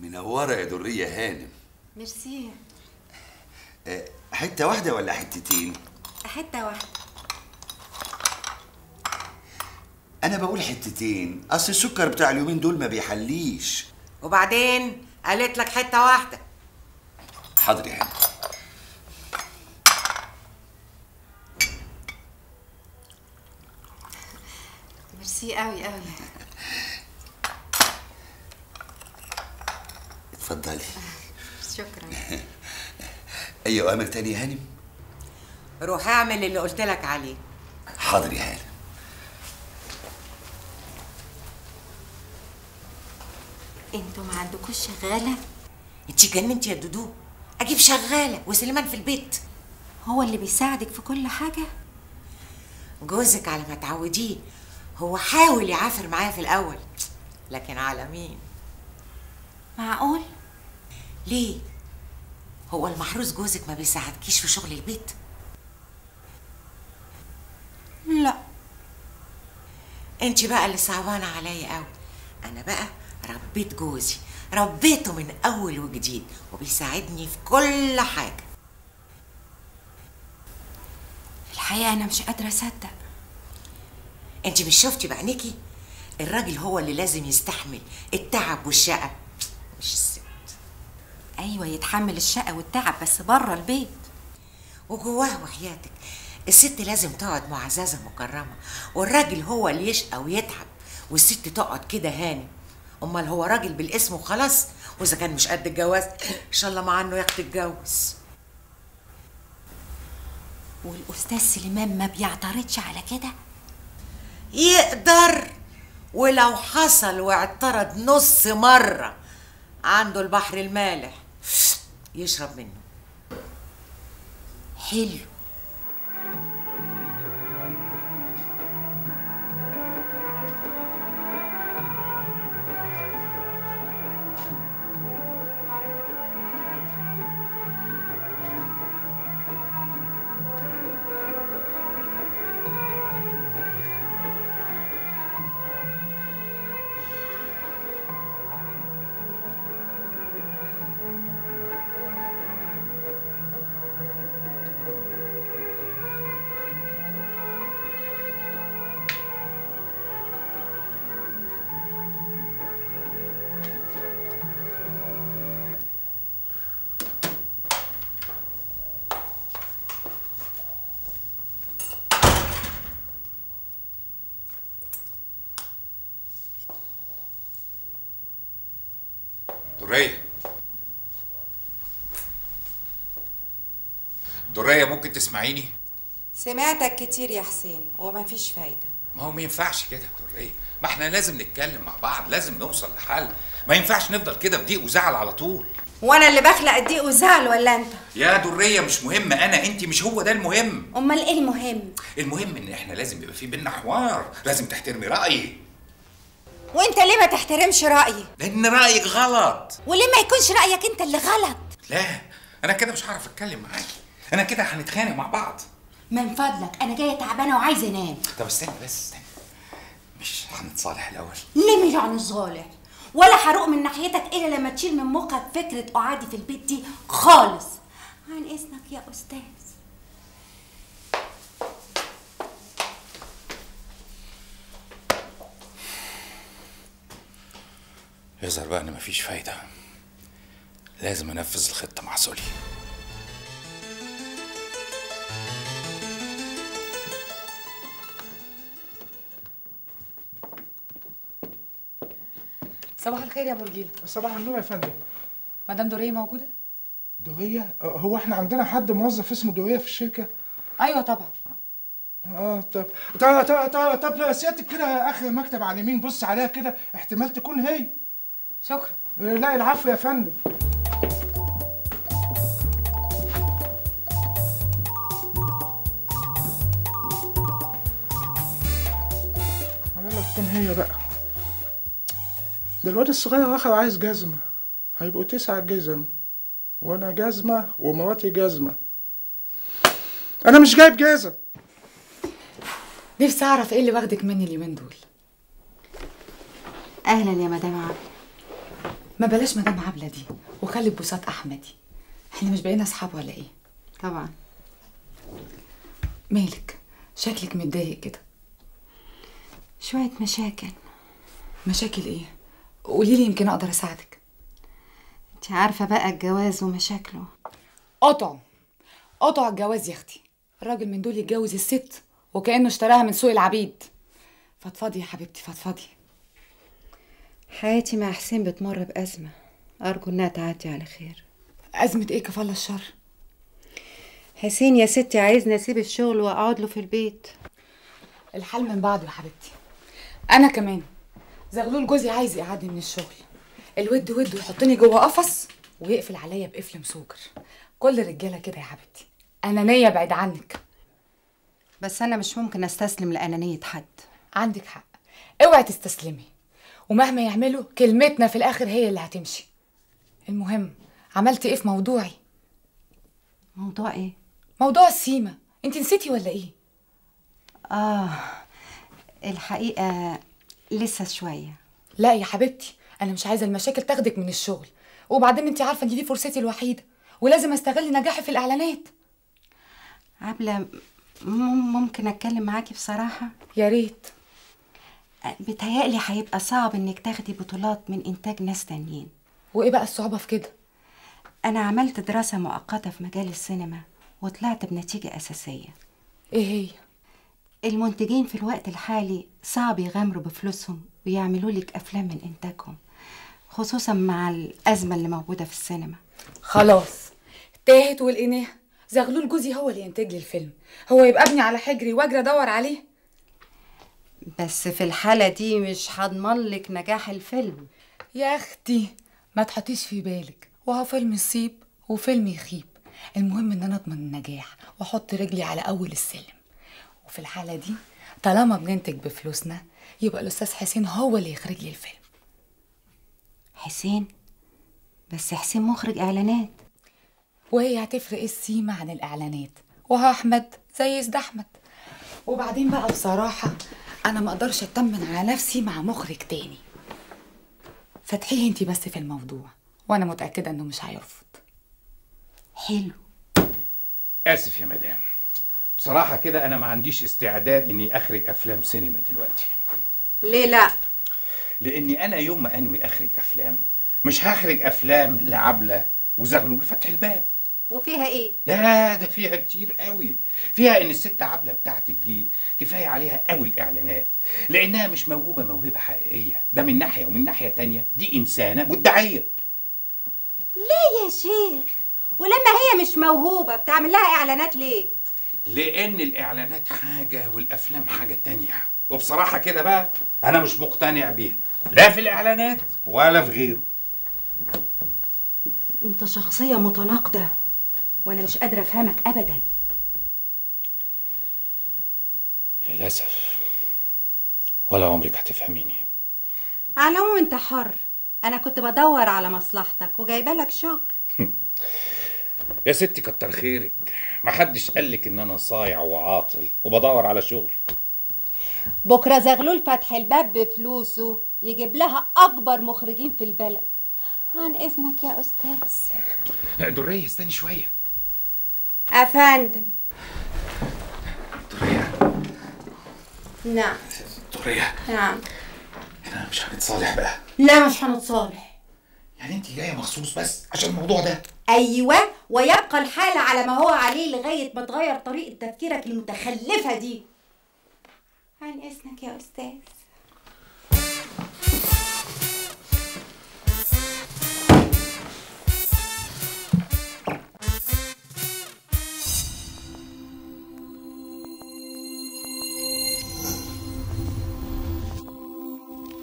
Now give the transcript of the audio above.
منوره يا دريه هانم ميرسي آه، حته واحده ولا حتتين حته واحده انا بقول حتتين اصل السكر بتاع اليومين دول ما بيحليش وبعدين قالت لك حته واحده حاضر يا هانم ميرسي قوي قوي اتفضلي شكرا اي اوامر تاني يا هانم روح اعمل اللي قلت لك عليه حاضر يا هانم انتوا ما عندكوش شغاله انت جننتي يا دودو اجيب شغاله وسليمان في البيت هو اللي بيساعدك في كل حاجه جوزك على ما تعوديه هو حاول يعافر معايا في الاول لكن على مين معقول ليه هو المحروس جوزك ما بيساعدكيش في شغل البيت لا انت بقى اللي صعبانه عليا قوي انا بقى ربيت جوزي ربيته من اول وجديد وبيساعدني في كل حاجه الحقيقه انا مش قادره اصدق انت مش شفتي بعينيكي الراجل هو اللي لازم يستحمل التعب والشقه مش الست ايوه يتحمل الشقه والتعب بس بره البيت وجواه وحياتك الست لازم تقعد معززه مكرمه والراجل هو اللي يشقى ويتعب والست تقعد كده هاني امال هو راجل بالاسم وخلاص واذا كان مش قد الجواز ان شاء الله مع انه ياخد الجوز والاستاذ سليمان ما بيعترضش على كده يقدر ولو حصل واعترض نص مرة عنده البحر المالح يشرب منه حلو درية درية ممكن تسمعيني؟ سمعتك كتير يا حسين ومفيش فايدة ما هو ما ينفعش كده يا درية ما احنا لازم نتكلم مع بعض لازم نوصل لحل ما ينفعش نفضل كده في ضيق وزعل على طول وانا اللي بخلق الضيق وزعل ولا انت يا درية مش مهم انا انت مش هو ده المهم امال ايه المهم المهم ان احنا لازم يبقى في بينا حوار لازم تحترمي رأيي وانت ليه ما تحترمش رايي لان رأيك غلط وليه ما يكونش رايك انت اللي غلط لا انا كده مش هعرف اتكلم معاكي انا كده هنتخانق مع بعض من فضلك انا جايه تعبانه وعايزه انام طب استنى بس استنى مش هنتصالح الاول ليه مش عن الصالح ولا هروق من ناحيتك الا لما تشيل من مخك فكره قعادي في البيت دي خالص عن اذنك يا استاذ يظهر بقى ان مفيش فايدة لازم انفذ الخطة مع سولي صباح الخير يا برجيلة صباح النور يا فندم مدام دوريه موجودة؟ دورية آه، هو احنا عندنا حد موظف اسمه دورية في الشركة أيوة طبعا اه طب طب طب طب, طب سيادتك كده اخر مكتب على اليمين بص عليها كده احتمال تكون هي شكرا آه، لا العفو يا فندم على الله تكون هي بقى ده الواد الصغير اخر عايز جزمة هيبقوا تسع جزم وانا جزمة ومراتي جزمة انا مش جايب جزم نفسي أعرف إيه اللي واخدك مني اليومين دول اهلا يا مدام عبد ما بلاش مدام عبله دي وخلي بوسات احمدي احنا مش بقينا اصحاب ولا ايه طبعا مالك شكلك متضايق كده شوية مشاكل مشاكل ايه قولي لي يمكن اقدر اساعدك انت عارفة بقى الجواز ومشاكله قطع قطع الجواز يا اختي الراجل من دول يتجوز الست وكانه اشتراها من سوق العبيد فضفضي يا حبيبتي فضفضي حياتي مع حسين بتمر بأزمة أرجو إنها تعدي على خير ازمه ايه كفاله الشر حسين يا ستي عايزني أسيب الشغل وأقعد له في البيت الحال من بعده يا حبيبتي انا كمان زغلول جوزي عايز يقعدني من الشغل الود ود يحطني جوه قفص ويقفل عليا بقفل مسوجر كل الرجاله كده يا حبيبتي انانيه بعيد عنك بس أنا مش ممكن أستسلم لأنانية حد عندك حق اوعي تستسلمي ومهما يعملوا كلمتنا في الاخر هي اللي هتمشي المهم عملت ايه في موضوعي موضوع إيه؟ موضوع السيمه انت نسيتي ولا ايه آه الحقيقة لسه شوية لا يا حبيبتي انا مش عايزه المشاكل تاخدك من الشغل وبعدين انت عارفه ان دي فرصتي الوحيده ولازم استغل نجاحي في الاعلانات عبلة م- ممكن أتكلم معاكي بصراحة؟ يا ريت بتهيألي هيبقى صعب إنك تاخدي بطولات من إنتاج ناس تانيين وايه بقى الصعوبه في كده أنا عملت دراسة مؤقتة في مجال السينما وطلعت بنتيجة أساسية ايه هي المنتجين في الوقت الحالي صعب يغامروا بفلوسهم ويعملوا لك أفلام من إنتاجهم خصوصا مع الأزمة اللي موجودة في السينما خلاص تاهت ولقيناها زغلول جوزي هو اللي ينتج لي الفيلم هو يبقى ابني على حجري واجري ادور عليه بس في الحالة دي مش هضمن لك نجاح الفيلم يا اختي ما تحطيش في بالك وهو فيلم يصيب وفيلم يخيب المهم ان انا اضمن النجاح واحط رجلي على اول السلم وفي الحاله دي طالما بننتج بفلوسنا يبقى الاستاذ حسين هو اللي يخرج لي الفيلم حسين بس حسين مخرج إعلانات وهي هتفرق إيه السيمة عن الإعلانات وها أحمد زي زد أحمد وبعدين بقى بصراحة أنا ما أقدرش أطمن على نفسي مع مخرج تاني فتحيه انتي بس في الموضوع وأنا متأكدة إنه مش هيرفض حلو اسف يا مدام بصراحه كده انا ما عنديش استعداد اني اخرج افلام سينما دلوقتي ليه لا لاني انا يوم ما انوي اخرج افلام مش هخرج افلام لعبله وزغلول فتح الباب وفيها ايه لا ده فيها كتير قوي فيها ان الست عبله بتاعتك دي كفايه عليها قوي الاعلانات لانها مش موهوبه موهبه حقيقيه ده من ناحيه ومن ناحيه تانية دي انسانه مدعيه ليه يا شيخ ولما هي مش موهوبة بتعمل لها اعلانات ليه لان الاعلانات حاجه والافلام حاجه تانية وبصراحه كده بقى انا مش مقتنع بيها لا في الاعلانات ولا في غيره انت شخصية متناقضة وانا مش قادرة افهمك ابدا للاسف ولا عمرك هتفهميني على العموم انت حر انا كنت بدور على مصلحتك وجايبه لك شغل يا ستي كتر خيرك محدش قالك ان انا صايع وعاطل وبدور على شغل بكره زغلول فتح الباب بفلوسه يجيب لها اكبر مخرجين في البلد عن اذنك يا استاذ درية استني شوية افندم درية نعم درية نعم احنا مش هنتصالح بقى لا مش هنتصالح يعني انت جاية مخصوص بس عشان الموضوع ده ايوه ويبقى الحال على ما هو عليه لغايه ما تغير طريقه تفكيرك المتخلفه دي عن اذنك يا استاذ